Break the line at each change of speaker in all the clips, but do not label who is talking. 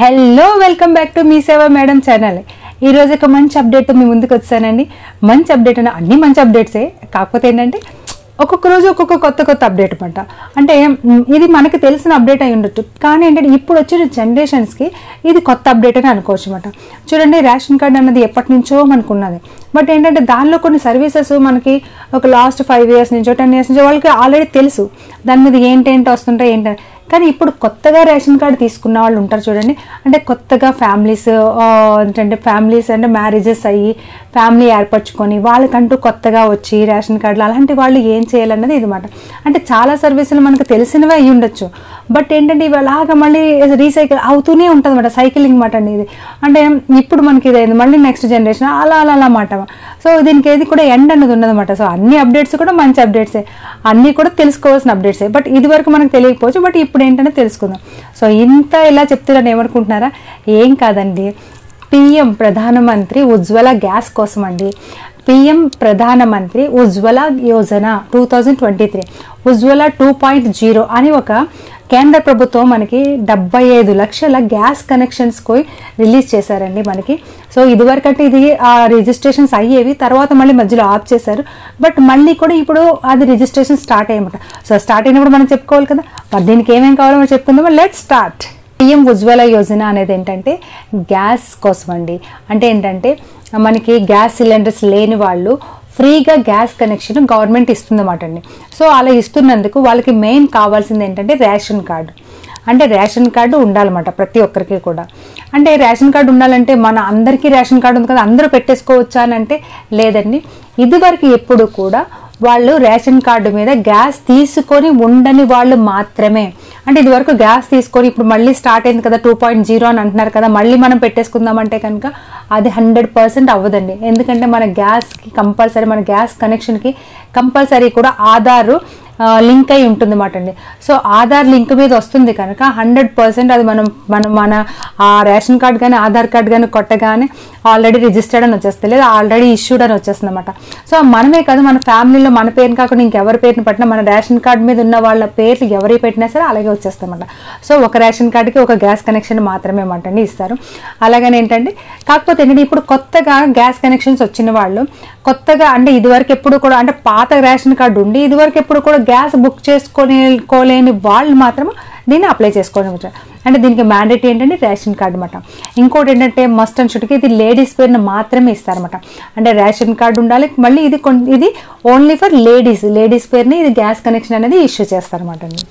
hello welcome back to Mee Seva madam channel ఈరోజు ఒక మంచి అప్డేట్ మీ ముందుకు వచ్చానండి మంచి అప్డేట్ అని అన్ని మంచి అప్డేట్సే కాకపోతే ఏంటంటే ఒక్కొక్క రోజు ఒక్కొక్క కొత్త కొత్త అప్డేట్ అనమాట అంటే మ్, ఇది మనకు తెలిసిన అప్డేట్ అయి ఉండొచ్చు కానీ ఏంటంటే ఇప్పుడు వచ్చిన జనరేషన్స్కి ఇది కొత్త అప్డేట్ అని అనుకోవచ్చు అనమాట చూడండి రేషన్ కార్డ్ అన్నది ఎప్పటి నుంచో మనకు ఉన్నది బట్ ఏంటంటే దానిలో కొన్ని సర్వీసెస్ మనకి ఒక లాస్ట్ ఫైవ్ ఇయర్స్ నుంచో టెన్ ఇయర్స్ నుంచో వాళ్ళకి ఆల్రెడీ తెలుసు దాని మీద ఏంటేంటి వస్తుంటాయి ఏంటంటే కానీ ఇప్పుడు కొత్తగా రేషన్ కార్డు తీసుకున్న వాళ్ళు ఉంటారు చూడండి అంటే కొత్తగా ఫ్యామిలీస్ ఏంటంటే ఫ్యామిలీస్ అంటే మ్యారేజెస్ అయ్యి ఫ్యామిలీ ఏర్పరచుకొని వాళ్ళకంటూ కొత్తగా వచ్చి రేషన్ కార్డులు అలాంటి వాళ్ళు ఏం చేయాలన్నది ఇది మాట అంటే చాలా సర్వీసులు మనకు తెలిసినవే అయ్యి ఉండొచ్చు బట్ ఏంటంటే ఇవి అలాగ మళ్ళీ రీసైకిల్ అవుతూనే ఉంటుంది అనమాట సైకిలింగ్ మాట అండి ఇది అంటే ఇప్పుడు మనకి ఇదైంది మళ్ళీ నెక్స్ట్ జనరేషన్ అలా అలా అలా మాట సో దీనికి ఏది కూడా ఎండ్ అన్నది ఉన్నదన్నమాట సో అన్ని అప్డేట్స్ కూడా మంచి అప్డేట్సే అన్నీ కూడా తెలుసుకోవాల్సిన అప్డేట్సే బట్ ఇది వరకు మనకు తెలియకపోవచ్చు బట్ ఇప్పుడు ఏంటంటే తెలుసుకుందాం సో ఇంత ఇలా చెప్తున్నాను ఏమనుకుంటున్నారా ఏం కాదండి పిఎం ప్రధానమంత్రి ఉజ్వల గ్యాస్ కోసం అండి PM Pradhan Mantri Ujjwala Yojana two thousand twenty three Ujjwala two point zero అని ఒక కేంద్ర ప్రభుత్వం మనకి డెబ్బై ఐదు లక్షల గ్యాస్ కనెక్షన్స్ పోయి రిలీజ్ చేశారండి మనకి సో ఇదివరకంటే ఇది ఆ రిజిస్ట్రేషన్స్ అయ్యేవి తర్వాత మళ్ళీ మధ్యలో ఆఫ్ చేశారు బట్ మళ్ళీ కూడా ఇప్పుడు అది రిజిస్ట్రేషన్ స్టార్ట్ అయ్యమాట సో స్టార్ట్ అయినప్పుడు మనం చెప్పుకోవాలి కదా మరి దీనికి ఏమేం కావాలో మనం చెప్పుకుందామా let start PM Ujjwala Yojana అనేది ఏంటంటే గ్యాస్ కోసం అండి అంటే ఏంటంటే మనకి గ్యాస్ సిలిండర్స్ లేని వాళ్ళు ఫ్రీగా గ్యాస్ కనెక్షన్ గవర్నమెంట్ ఇస్తుందన్నమాట అండి సో అలా ఇస్తున్నందుకు వాళ్ళకి మెయిన్ కావాల్సింది ఏంటంటే రేషన్ కార్డు అంటే రేషన్ కార్డు ఉండాలన్నమాట ప్రతి ఒక్కరికి కూడా అంటే రేషన్ కార్డు ఉండాలంటే మన అందరికీ రేషన్ కార్డు ఉంది కదా అందరూ పెట్టేసుకోవచ్చా అని అంటే లేదండి ఇదివరకు ఎప్పుడు కూడా వాళ్ళు రేషన్ కార్డు మీద గ్యాస్ తీసుకొని ఉండని వాళ్ళు మాత్రమే అంటే ఇదివరకు గ్యాస్ తీసుకొని ఇప్పుడు మళ్ళీ స్టార్ట్ అయింది కదా టూ పాయింట్ జీరో అని అంటున్నారు కదా మళ్ళీ మనం పెట్టేసుకుందామంటే కనుక అది హండ్రెడ్ పర్సెంట్ అవ్వదండి ఎందుకంటే మన గ్యాస్కి కంపల్సరీ మన గ్యాస్ కనెక్షన్కి కంపల్సరీ కూడా ఆధారు లింక్ అయి ఉంటుంది అన్నమాట అండి సో ఆధార్ లింక్ మీద వస్తుంది కనుక హండ్రెడ్ పర్సెంట్ అది మనం మనం మన ఆ రేషన్ కార్డ్ కానీ ఆధార్ కార్డ్ కానీ కొట్టగానే ఆల్రెడీ రిజిస్టర్డ్ అని వచ్చేస్తుంది లేదా ఆల్రెడీ ఇష్యూడ్ అని వచ్చేస్తుంది అనమాట సో మనమే కాదు మన ఫ్యామిలీలో మన పేరుని కాకుండా ఇంకెవరి పేరుని పెట్టినా మన రేషన్ కార్డ్ మీద ఉన్న వాళ్ళ పేర్లు ఎవరి పెట్టినా సరే అలాగే వచ్చేస్తాయి అన్నమాట సో ఒక రేషన్ కార్డుకి ఒక గ్యాస్ కనెక్షన్ మాత్రమే అన్నమాట అండి ఇస్తారు అలాగని ఏంటంటే కాకపోతే ఏంటంటే ఇప్పుడు కొత్తగా గ్యాస్ కనెక్షన్స్ వచ్చిన వాళ్ళు కొత్తగా అంటే ఇదివరకు ఎప్పుడు కూడా అంటే పాత రేషన్ కార్డు ఉండి ఇదివరకు ఎప్పుడు కూడా గ్యాస్ బుక్ చేసుకొని కోలేని వాళ్ళు మాత్రం దీన్ని అప్లై చేసుకోవడం అంటే దీనికి మ్యాండేట్ ఏంటంటే రేషన్ కార్డు అనమాట ఇంకోటి ఏంటంటే మస్ట్ అండ్ షుడ్కి ఇది లేడీస్ పేరుని మాత్రమే ఇస్తారన్నమాట అంటే రేషన్ కార్డు ఉండాలి మళ్ళీ ఇది కొన్ ఇది ఓన్లీ ఫర్ లేడీస్ లేడీస్ పేరుని ఇది గ్యాస్ కనెక్షన్ అనేది ఇష్యూ చేస్తారన్నమాట అండి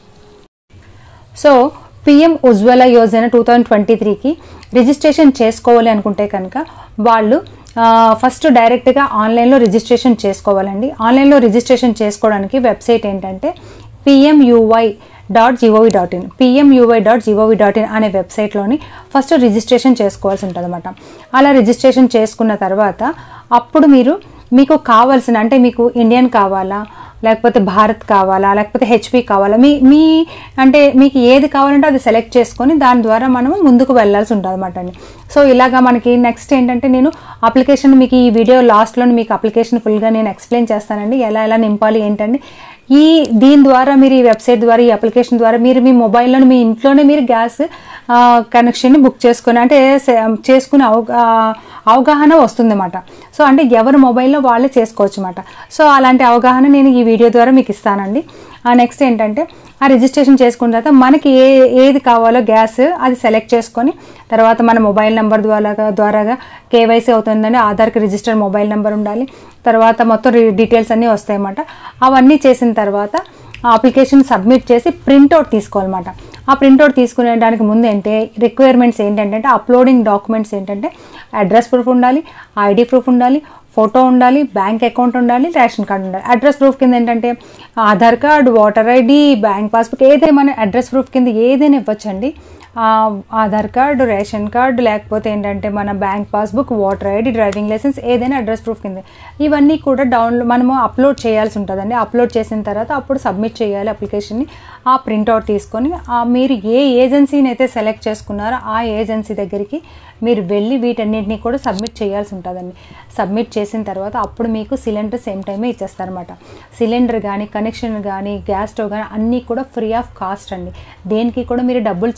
so PM Ujjwala Yojana two thousand twenty త్రీకి రిజిస్ట్రేషన్ చేసుకోవాలి అనుకుంటే కనుక వాళ్ళు ఆ, ఫస్ట్ డైరెక్ట్గా ఆన్లైన్లో రిజిస్ట్రేషన్ చేసుకోవాలండి ఆన్లైన్లో రిజిస్ట్రేషన్ చేసుకోవడానికి వెబ్సైట్ ఏంటంటే PMUY dot GOV dot in PMUY dot GOV dot in అనే వెబ్సైట్లోని ఫస్ట్ రిజిస్ట్రేషన్ చేసుకోవాల్సి ఉంటుంది అనమాట అలా రిజిస్ట్రేషన్ చేసుకున్న తర్వాత అప్పుడు మీరు మీకు కావాల్సిన అంటే మీకు ఇండియన్ కావాలా లేకపోతే భారత్ కావాలా లేకపోతే హెచ్పి కావాలా మీ మీ అంటే మీకు ఏది కావాలంటే అది సెలెక్ట్ చేసుకొని దాని ద్వారా మనము ముందుకు వెళ్ళాల్సి ఉంటుంది అనమాట అండి సో ఇలాగా మనకి నెక్స్ట్ ఏంటంటే నేను అప్లికేషన్ మీకు ఈ వీడియో లాస్ట్లో మీకు అప్లికేషన్ ఫుల్గా నేను ఎక్స్ప్లెయిన్ చేస్తానండి ఎలా ఎలా నింపాలి ఏంటండి ఈ దీని ద్వారా మీరు ఈ వెబ్సైట్ ద్వారా ఈ అప్లికేషన్ ద్వారా మీరు మీ మొబైల్లోనే మీ ఇంట్లోనే మీరు గ్యాస్ కనెక్షన్ని బుక్ చేసుకొని అంటే సే- చేసుకునే అవగా అవగాహన వస్తుందన్నమాట సో అంటే ఎవరి మొబైల్లో వాళ్ళే చేసుకోవచ్చు అన్నమాట సో అలాంటి అవగాహన నేను ఈ వీడియో ద్వారా మీకు ఇస్తానండి ఆ నెక్స్ట్ ఏంటంటే ఆ రిజిస్ట్రేషన్ చేసుకున్న తర్వాత మనకి ఏ ఏది కావాలో గ్యాస్ అది సెలెక్ట్ చేసుకొని తర్వాత మన మొబైల్ నెంబర్ ద్వారా ద్వారాగా కేవైసీ అవుతుందని ఆధార్కి రిజిస్టర్డ్ మొబైల్ నెంబర్ ఉండాలి తర్వాత మొత్తం రి- డీటెయిల్స్ అన్నీ వస్తాయన్నమాట అవన్నీ చేసిన తర్వాత ఆ అప్లికేషన్ సబ్మిట్ చేసి ప్రింట్అవుట్ తీసుకోవాలన్నమాట ఆ ప్రింట్అవుట్ తీసుకునే దానికి ముందు ఏంటి రిక్వైర్మెంట్స్ ఏంటంటే అప్లోడింగ్ డాక్యుమెంట్స్ ఏంటంటే అడ్రస్ ప్రూఫ్ ఉండాలి ఐడి ప్రూఫ్ ఉండాలి ఫోటో ఉండాలి బ్యాంక్ అకౌంట్ ఉండాలి రేషన్ కార్డు ఉండాలి అడ్రస్ ప్రూఫ్ కింద ఏంటంటే Aadhaar card water ID bank passbook ఏదైనా మన అడ్రస్ ప్రూఫ్ కింద ఏదైనా ఇవ్వచ్చండి ఆ, ఆధార్ కార్డు రేషన్ కార్డు లేకపోతే ఏంటంటే మన bank passbook water ID driving licence ఏదైనా అడ్రస్ ప్రూఫ్ కింద ఇవన్నీ కూడా డౌన్లోడ్ మనము అప్లోడ్ చేయాల్సి ఉంటుందండి అప్లోడ్ చేసిన తర్వాత అప్పుడు సబ్మిట్ చేయాలి అప్లికేషన్ని ఆ ప్రింట్అవుట్ తీసుకొని ఆ మీరు ఏ ఏజెన్సీని అయితే సెలెక్ట్ చేసుకున్నారో ఆ ఏజెన్సీ దగ్గరికి మీరు వెళ్ళి వీటన్నిటిని కూడా సబ్మిట్ చేయాల్సి ఉంటుందండి సబ్మిట్ చేసిన తర్వాత అప్పుడు మీకు సిలిండర్ సేమ్ టైమే ఇచ్చేస్తారనమాట సిలిండర్ కానీ కనెక్షన్ కానీ గ్యాస్ స్టవ్ కానీ అన్నీ కూడా ఫ్రీ ఆఫ్ కాస్ట్ అండి దేనికి కూడా మీరు డబ్బులు చెల్లించిన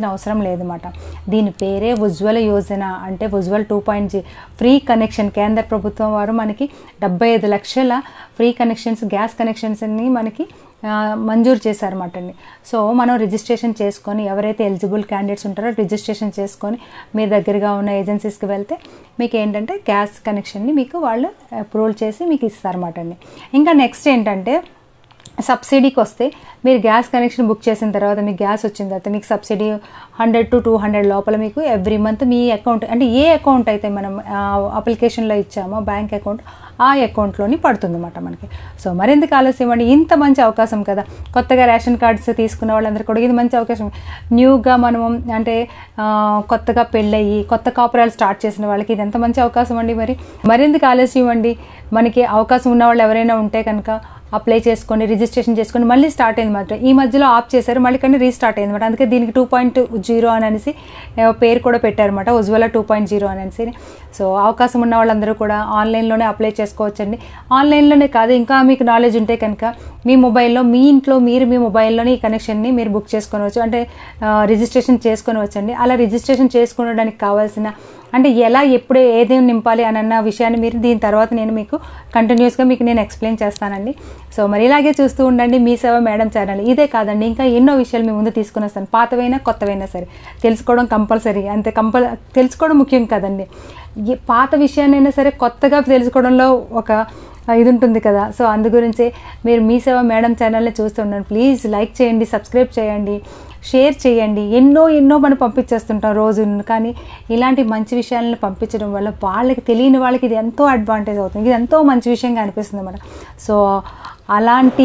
అవసరం లేదన్నమాట దీని పేరే ఉజ్వల యోజన అంటే Ujjwal two point G free connection కేంద్ర ప్రభుత్వం వారు మనకి డెబ్బై ఐదు లక్షల ఫ్రీ కనెక్షన్స్ గ్యాస్ కనెక్షన్స్ని మనకి ఆ, మంజూరు చేశారన్నమాట అండి సో మనం రిజిస్ట్రేషన్ చేసుకొని ఎవరైతే ఎలిజిబుల్ క్యాండిడేట్స్ ఉంటారో రిజిస్ట్రేషన్ చేసుకొని మీ దగ్గరగా ఉన్న ఏజెన్సీస్కి వెళ్తే మీకు ఏంటంటే గ్యాస్ కనెక్షన్ని మీకు వాళ్ళు అప్రూవల్ చేసి మీకు ఇస్తారన్నమాట అండి ఇంకా నెక్స్ట్ ఏంటంటే సబ్సిడీకి వస్తే మీరు గ్యాస్ కనెక్షన్ బుక్ చేసిన తర్వాత మీకు గ్యాస్ వచ్చిన తర్వాత మీకు subsidy hundred to two hundred లోపల మీకు ఎవ్రీ మంత్ మీ అకౌంట్ అంటే ఏ అకౌంట్ అయితే మనం అప్లికేషన్లో ఇచ్చామో బ్యాంక్ అకౌంట్ ఆ అకౌంట్లోని పడుతుంది అన్నమాట మనకి సో మరింత ఆలస్యం అండి ఇంత మంచి అవకాశం కదా కొత్తగా రేషన్ కార్డ్స్ తీసుకున్న వాళ్ళందరూ కూడా ఇది మంచి అవకాశం న్యూగా మనము అంటే ఆ, కొత్తగా పెళ్ళయి కొత్త కాపురాలు స్టార్ట్ చేసిన వాళ్ళకి ఇది ఎంత మంచి అవకాశం అండి మరి మరింత ఆలస్యం అండి మనకి అవకాశం ఉన్న వాళ్ళు ఎవరైనా ఉంటే కనుక అప్లై చేసుకొని రిజిస్ట్రేషన్ చేసుకొని మళ్ళీ స్టార్ట్ అయింది మాత్రం ఈ మధ్యలో ఆఫ్ చేశారు మళ్ళీ కానీ రీస్టార్ట్ అయింది అనమాట అందుకే దీనికి టూ పాయింట్ జీరో అని అనేసి ఆ, పేరు కూడా పెట్టారన్నమాట ఉజ్వల టూ పాయింట్ జీరో అని అనేసి సో అవకాశం ఉన్న వాళ్ళందరూ కూడా ఆన్లైన్లోనే అప్లై చేసుకోవచ్చండి ఆన్లైన్లోనే కాదు ఇంకా మీకు నాలెడ్జ్ ఉంటే కనుక మీ మొబైల్లో మీ ఇంట్లో మీరు మీ మొబైల్లోనే ఈ కనెక్షన్ని మీరు బుక్ చేసుకోవచ్చు అంటే రిజిస్ట్రేషన్ చేసుకొనవచ్చండి అలా రిజిస్ట్రేషన్ చేసుకోవడానికి కావాల్సిన అంటే ఎలా ఎప్పుడు ఏదేం నింపాలి అని అన్న విషయాన్ని మీరు దీని తర్వాత నేను మీకు కంటిన్యూస్గా మీకు నేను ఎక్స్ప్లెయిన్ చేస్తానండి సో మరి ఇలాగే చూస్తూ ఉండండి మీ సేవ మేడం ఛానల్ ఇదే కాదండి ఇంకా ఎన్నో విషయాలు మీ ముందు తీసుకుని వస్తాను పాతవైనా కొత్తవైనా సరే తెలుసుకోవడం కంపల్సరీ అంతే కంపల్ తెలుసుకోవడం ముఖ్యం కదండి ఏ పాత విషయాన్నైనా సరే కొత్తగా తెలుసుకోవడంలో ఒక ఇది ఉంటుంది కదా సో అందు గురించే మీరు మీ సేవ మేడం ఛానల్ని చూస్తుండండి ప్లీజ్ లైక్ చేయండి సబ్స్క్రైబ్ చేయండి షేర్ చేయండి ఎన్నో ఎన్నో మనం పంపించేస్తుంటాం రోజు కానీ ఇలాంటి మంచి విషయాలను పంపించడం వల్ల వాళ్ళకి తెలియని వాళ్ళకి ఇది ఎంతో అడ్వాంటేజ్ అవుతుంది ఇది ఎంతో మంచి విషయంగా అనిపిస్తుంది అన్నమాట సో అలాంటి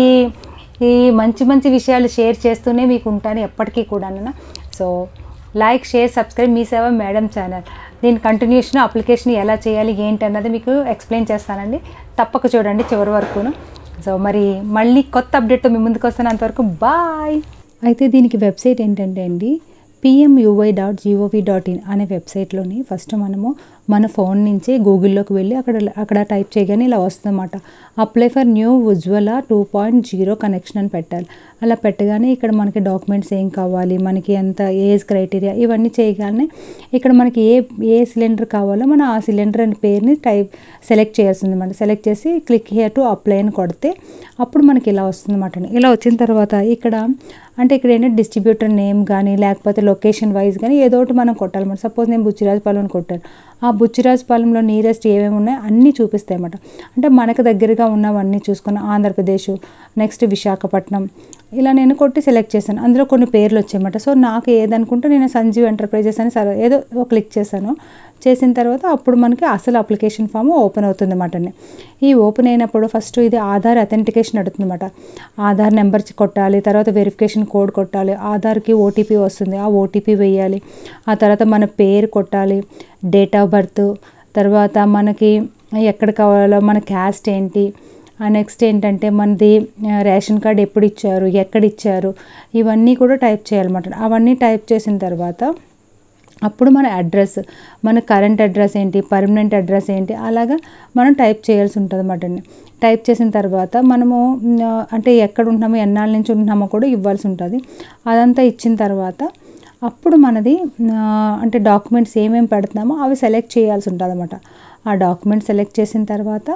ఈ మంచి మంచి విషయాలు షేర్ చేస్తూనే మీకు ఉంటాను ఎప్పటికీ కూడా so like share subscribe Mee Seva madam channel దీని కంటిన్యూషన్ అప్లికేషన్ ఎలా చేయాలి ఏంటి అన్నది మీకు ఎక్స్ప్లెయిన్ చేస్తానండి తప్పక చూడండి చివరి వరకును సో మరి మళ్ళీ కొత్త అప్డేట్తో మీ ముందుకు వస్తాను అంతవరకు బాయ్ అయితే దీనికి వెబ్సైట్ ఏంటంటే అండి PMUY dot GOV dot in అనే వెబ్సైట్లోని ఫస్ట్ మనము మన ఫోన్ నుంచి గూగుల్లోకి వెళ్ళి అక్కడ అక్కడ టైప్ చేయగానే ఇలా వస్తుందన్నమాట apply for new Ujjwala two point zero connection అని పెట్టాలి అలా పెట్టగానే ఇక్కడ మనకి డాక్యుమెంట్స్ ఏం కావాలి మనకి ఎంత ఏజ్ క్రైటీరియా ఇవన్నీ చేయగానే ఇక్కడ మనకి ఏ ఏ సిలిండర్ కావాలో మనం ఆ సిలిండర్ అనే పేరుని టైప్ సెలెక్ట్ చేయాల్సింది అనమాట సెలెక్ట్ చేసి క్లిక్ హియర్ టు అప్లై అని కొడితే అప్పుడు మనకి ఇలా వస్తుంది అనమాట ఇలా వచ్చిన తర్వాత ఇక్కడ అంటే ఇక్కడ ఏంటంటే డిస్ట్రిబ్యూటర్ నేమ్ కానీ లేకపోతే లొకేషన్ వైజ్ కానీ ఏదో ఒకటి మనం కొట్టాలన్నమాట సపోజ్ నేను బుచ్చిరాజపాలెం అని కొట్టాను ఆ బుచ్చిరాజపాలెంలో నియరెస్ట్ ఏమేమి ఉన్నాయో అన్నీ చూపిస్తాయి అన్నమాట అంటే మనకు దగ్గరగా ఉన్నవన్నీ చూసుకుని ఆంధ్రప్రదేశ్ నెక్స్ట్ విశాఖపట్నం ఇలా నేను కొట్టి సెలెక్ట్ చేశాను అందులో కొన్ని పేర్లు వచ్చాయన్నమాట సో నాకు ఏదనుకుంటే నేను సంజీవ్ ఎంటర్ప్రైజెస్ అని సరే ఏదో ఒక క్లిక్ చేశాను చేసిన తర్వాత అప్పుడు మనకి అసలు అప్లికేషన్ ఫామ్ ఓపెన్ అవుతుంది అన్నమాట ఈ ఓపెన్ అయినప్పుడు ఫస్ట్ ఇది ఆధార్ అథెంటికేషన్ అడుగుతుందన్నమాట ఆధార్ నెంబర్ కొట్టాలి తర్వాత వెరిఫికేషన్ కోడ్ కొట్టాలి ఆధార్కి ఓటీపీ వస్తుంది ఆ ఓటీపీ వేయాలి ఆ తర్వాత మన పేరు కొట్టాలి డేట్ ఆఫ్ బర్త్ తర్వాత మనకి ఎక్కడ కావాలో మన క్యాస్ట్ ఏంటి ఆ నెక్స్ట్ ఏంటంటే మనది ఆ, రేషన్ కార్డ్ ఎప్పుడు ఇచ్చారు ఎక్కడ ఇచ్చారు ఇవన్నీ కూడా టైప్ చేయాలన్నమాట అవన్నీ టైప్ చేసిన తర్వాత అప్పుడు మన అడ్రస్ మన కరెంట్ అడ్రస్ ఏంటి పర్మనెంట్ అడ్రస్ ఏంటి అలాగా మనం టైప్ చేయాల్సి ఉంటుంది అన్నమాట అండి టైప్ చేసిన తర్వాత మనము మ్, అంటే ఎక్కడ ఉంటున్నామో ఎన్నాళ్ళ నుంచి ఉంటున్నామో కూడా ఇవ్వాల్సి ఉంటుంది అదంతా ఇచ్చిన తర్వాత అప్పుడు మనది ఆ, అంటే డాక్యుమెంట్స్ ఏమేమి పెడుతున్నామో అవి సెలెక్ట్ చేయాల్సి ఉంటుంది అనమాట ఆ డాక్యుమెంట్ సెలెక్ట్ చేసిన తర్వాత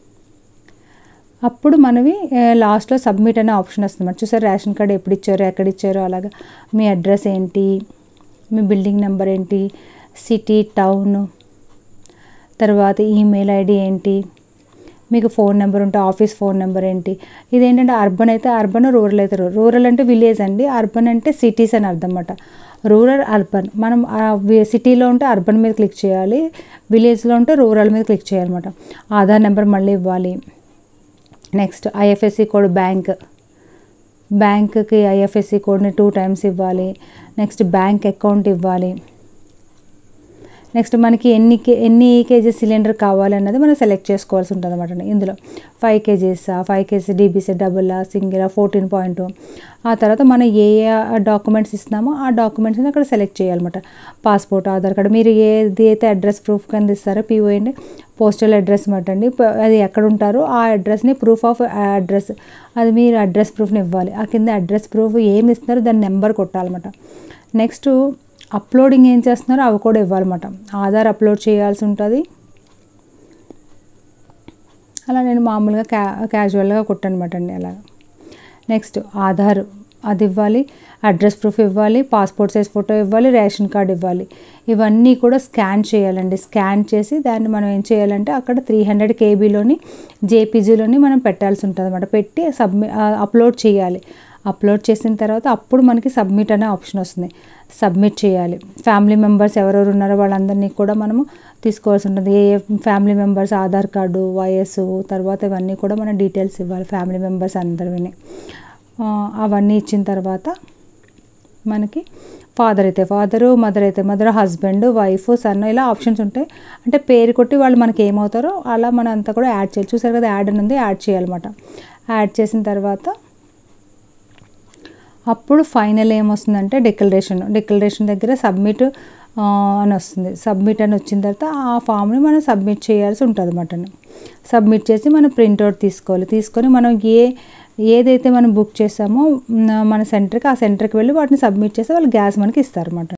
అప్పుడు మనవి లాస్ట్లో సబ్మిట్ అనే ఆప్షన్ వస్తుంది మరి చూసారు రేషన్ కార్డ్ ఎప్పుడు ఇచ్చారు ఎక్కడ ఇచ్చారు అలాగా మీ అడ్రస్ ఏంటి మీ బిల్డింగ్ నెంబర్ ఏంటి సిటీ టౌన్ తర్వాత ఈమెయిల్ ఐడి ఏంటి మీకు ఫోన్ నెంబర్ ఉంటే ఆఫీస్ ఫోన్ నెంబర్ ఏంటి ఇదేంటంటే అర్బన్ అయితే అర్బన్ రూరల్ అయితే రూరల్ రూరల్ అంటే విలేజ్ అండి అర్బన్ అంటే సిటీస్ అని అర్థం అన్నమాట రూరల్ అర్బన్ మనం సిటీలో ఉంటే అర్బన్ మీద క్లిక్ చేయాలి విలేజ్లో ఉంటే రూరల్ మీద క్లిక్ చేయాలన్నమాట ఆధార్ నెంబర్ మళ్ళీ ఇవ్వాలి నెక్స్ట్ ఐఎఫ్ఎస్సి కోడ్ బ్యాంక్ బ్యాంక్కి ఐఎఫ్ఎస్సి కోడ్ని టూ టైమ్స్ ఇవ్వాలి నెక్స్ట్ బ్యాంక్ అకౌంట్ ఇవ్వాలి నెక్స్ట్ మనకి ఎన్ని కే ఎన్ని కేజీస్ సిలిండర్ కావాలన్నది మనం సెలెక్ట్ చేసుకోవాల్సి ఉంటుంది అనమాట ఇందులో five KGs five KG DBC double single fourteen point ఆ తర్వాత మనం ఏ ఏ డాక్యుమెంట్స్ ఇస్తున్నామో ఆ డాక్యుమెంట్స్ని అక్కడ సెలెక్ట్ చేయాలన్నమాట పాస్పోర్ట్ ఆధార్ కార్డు మీరు ఏది అయితే అడ్రస్ ప్రూఫ్ కింద ఇస్తారో పీఓ అండి పోస్టల్ అడ్రస్ మాట అండి ప- అది ఎక్కడ ఉంటారో ఆ అడ్రస్ని ప్రూఫ్ ఆఫ్ అడ్రస్ అది మీరు అడ్రస్ ప్రూఫ్ని ఇవ్వాలి ఆ కింద అడ్రస్ ప్రూఫ్ ఏమి ఇస్తున్నారో దాని నెంబర్ కొట్టాలన్నమాట నెక్స్ట్ అప్లోడింగ్ ఏం చేస్తున్నారో అవి కూడా ఇవ్వాలన్నమాట ఆధార్ అప్లోడ్ చేయాల్సి ఉంటుంది అలా నేను మామూలుగా క్యా క్యాజువల్గా కుట్టనమాట అండి అలాగా నెక్స్ట్ ఆధార్ అది ఇవ్వాలి అడ్రస్ ప్రూఫ్ ఇవ్వాలి పాస్పోర్ట్ సైజ్ ఫోటో ఇవ్వాలి రేషన్ కార్డ్ ఇవ్వాలి ఇవన్నీ కూడా స్కాన్ చేయాలండి స్కాన్ చేసి దాన్ని మనం ఏం చేయాలంటే అక్కడ త్రీ హండ్రెడ్ కేబీలోని జేపీజీలోని మనం పెట్టాల్సి ఉంటుంది అనమాట పెట్టి సబ్మి అప్లోడ్ చేయాలి అప్లోడ్ చేసిన తర్వాత అప్పుడు మనకి సబ్మిట్ అనే ఆప్షన్ వస్తుంది సబ్మిట్ చేయాలి ఫ్యామిలీ మెంబర్స్ ఎవరెవరు ఉన్నారో వాళ్ళందరినీ కూడా మనము తీసుకోవాల్సి ఉంటుంది ఏ ఏ ఫ్యామిలీ మెంబర్స్ ఆధార్ కార్డు వయస్సు తర్వాత ఇవన్నీ కూడా మన డీటెయిల్స్ ఇవ్వాలి ఫ్యామిలీ మెంబర్స్ అందరివి అవన్నీ ఇచ్చిన తర్వాత మనకి ఫాదర్ అయితే ఫాదరు మదర్ అయితే మదర్ హస్బెండ్ వైఫ్ సన్ ఇలా ఆప్షన్స్ ఉంటాయి అంటే పేరు కొట్టి వాళ్ళు మనకి ఏమవుతారో అలా మనం అంతా కూడా యాడ్ చేయాలి చూసారు కదా యాడ్ అని ఉంది యాడ్ చేయాలన్నమాట యాడ్ చేసిన తర్వాత అప్పుడు ఫైనల్ ఏమొస్తుందంటే డిక్లరేషన్ డిక్లరేషన్ దగ్గర సబ్మిట్ అని వస్తుంది సబ్మిట్ అని వచ్చిన తర్వాత ఆ ఫామ్ని మనం సబ్మిట్ చేయాల్సి ఉంటుంది అనమాట సబ్మిట్ చేసి మనం ప్రింట్అవుట్ తీసుకోవాలి తీసుకొని మనం ఏ ఏదైతే మనం బుక్ చేసామో మన సెంటర్కి ఆ సెంటర్కి వెళ్ళి వాటిని సబ్మిట్ చేస్తే వాళ్ళు గ్యాస్ మనకి ఇస్తారన్నమాట